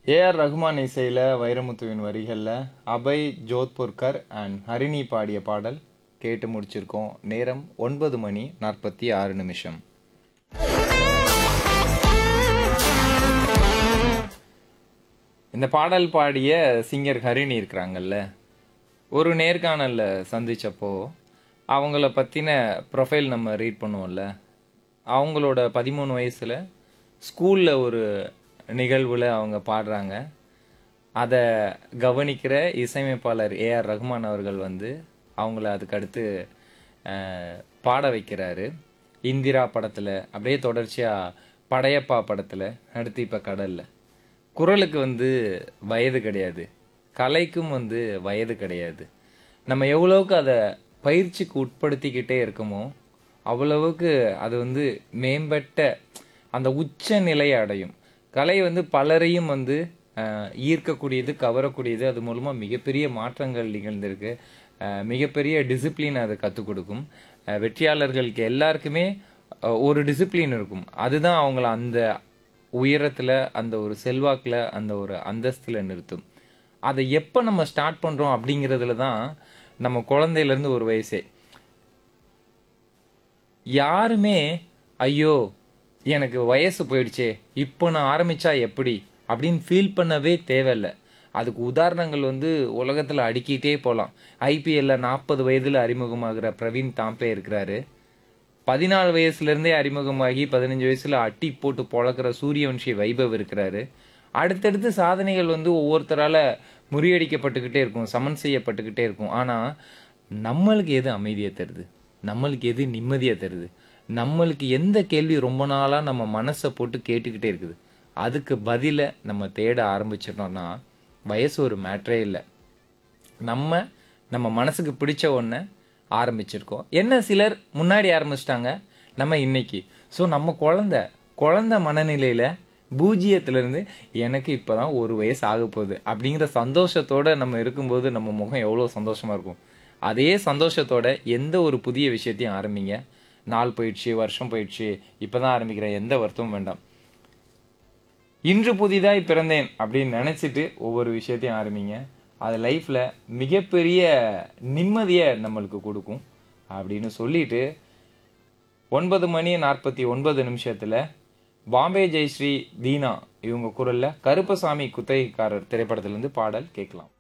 AR Rahman இசையில் வைரமுத்துவின் வரிகளில் Abhay ஜோத்புர்கர் and Harini பாடிய பாடல் கேட்டு முடிச்சிருக்கோம் நேரம் ஒன்பது மணி நாற்பத்தி ஆறு நிமிஷம் இந்த பாடல் பாடிய சிங்கர் ஹரிணி இருக்கிறாங்கல்ல ஒரு நேர்காணல்ல சந்திச்சப்போ அவங்கள பற்றின ப்ரொஃபைல் நம்ம ரீட் பண்ணுவோம்ல அவங்களோட பதிமூணு வயசில் ஸ்கூலில் ஒரு நிகழ்வில் அவங்க பாடுறாங்க அதை கவனிக்கிற இசையமைப்பாளர் ஏஆர் ரஹ்மான் அவர்கள் வந்து அவங்கள அதுக்கு அடுத்து அஹ், பாட வைக்கிறாரு இந்திரா படத்தில் அப்படியே தொடர்ச்சியாக படையப்பா படத்தில் அடுத்து இப்போ கடலில் குரலுக்கு வந்து வயது கிடையாது கலைக்கும் வந்து வயது கிடையாது நம்ம எவ்வளவுக்கு அதை பயிற்சிக்கு உட்படுத்திக்கிட்டே இருக்கோமோ அவ்வளவுக்கு அது வந்து மேம்பட்ட அந்த உச்ச நிலையை அடையும் கலை வந்து பலரையும் வந்து அஹ், ஈர்க்கக்கூடியது கவரக்கூடியது அது மூலமாக மிகப்பெரிய மாற்றங்கள் நிகழ்ந்திருக்கு அஹ், மிகப்பெரிய டிசிப்ளின் அது கற்றுக் கொடுக்கும் அஹ், வெற்றியாளர்களுக்கு எல்லாருக்குமே அஹ், ஒரு டிசிப்ளின் இருக்கும் அதுதான் அவங்கள அந்த உயரத்தில் அந்த ஒரு செல்வாக்கில் அந்த ஒரு அந்தஸ்தில் நிறுத்தும் அதை எப்போ நம்ம ஸ்டார்ட் பண்ணுறோம் அப்படிங்கிறதுல தான் நம்ம குழந்தையிலேருந்து ஒரு வயசே யாருமே ஐயோ எனக்கு வயசு போயிடுச்சே இப்போ நான் ஆரம்பிச்சா எப்படி அப்படின்னு ஃபீல் பண்ணவே தேவையில்லை அதுக்கு உதாரணங்கள் வந்து உலகத்தில் அடுக்கிட்டே போகலாம் ஐபிஎல்ல நாற்பது வயதில் அறிமுகமாகிற பிரவீன் தாம்பே இருக்கிறாரு பதினாலு வயசுலேருந்தே அறிமுகமாகி பதினஞ்சு வயசுல அட்டி போட்டு பொழக்கிற சூரியவன்ஷி வைபவ் இருக்கிறாரு அடுத்தடுத்து சாதனைகள் வந்து ஒவ்வொருத்தரால முறியடிக்கப்பட்டுக்கிட்டே இருக்கும் சமன் செய்யப்பட்டுக்கிட்டே இருக்கும் ஆனால் நம்மளுக்கு எது அமைதியை தருது நம்மளுக்கு எது நிம்மதியை தருது நம்மளுக்கு எந்த கேள்வி ரொம்ப நாளாக நம்ம மனசை போட்டு கேட்டுக்கிட்டே இருக்குது அதுக்கு பதிலை நம்ம தேட ஆரம்பிச்சிட்டோம்னா வயசு ஒரு மேட்ரே இல்லை நம்ம நம்ம மனசுக்கு பிடிச்ச ஒன்றை ஆரம்பிச்சிருக்கோம் என்ன சிலர் முன்னாடி ஆரம்பிச்சிட்டாங்க நம்ம இன்னைக்கு ஸோ நம்ம குழந்தை குழந்தை மனநிலையில் பூஜ்ஜியத்திலேருந்து எனக்கு இப்போ தான் ஒரு வயசு ஆக போகுது அப்படிங்கிற சந்தோஷத்தோட நம்ம இருக்கும்போது நம்ம முகம் எவ்வளோ சந்தோஷமாக இருக்கும் அதே சந்தோஷத்தோட எந்த ஒரு புதிய விஷயத்தையும் ஆரம்பிங்க நாள் போயிடுச்சு வருஷம் போயிடுச்சு இப்போ தான் ஆரம்பிக்கிறேன் எந்த வருத்தமும் வேண்டாம் இன்று புதிதாய் பிறந்தேன் அப்படின்னு நினச்சிட்டு ஒவ்வொரு விஷயத்தையும் ஆரம்பிங்க அது லைஃப்பில் மிகப்பெரிய நிம்மதியை நம்மளுக்கு கொடுக்கும் அப்படின்னு சொல்லிட்டு ஒன்பது மணி நாற்பத்தி ஒன்பது நிமிஷத்தில் பாம்பே ஜெயஸ்ரீ தீனா இவங்க குரலில் கருப்பசாமி குத்தகைக்காரர் திரைப்படத்திலிருந்து பாடல் கேட்கலாம்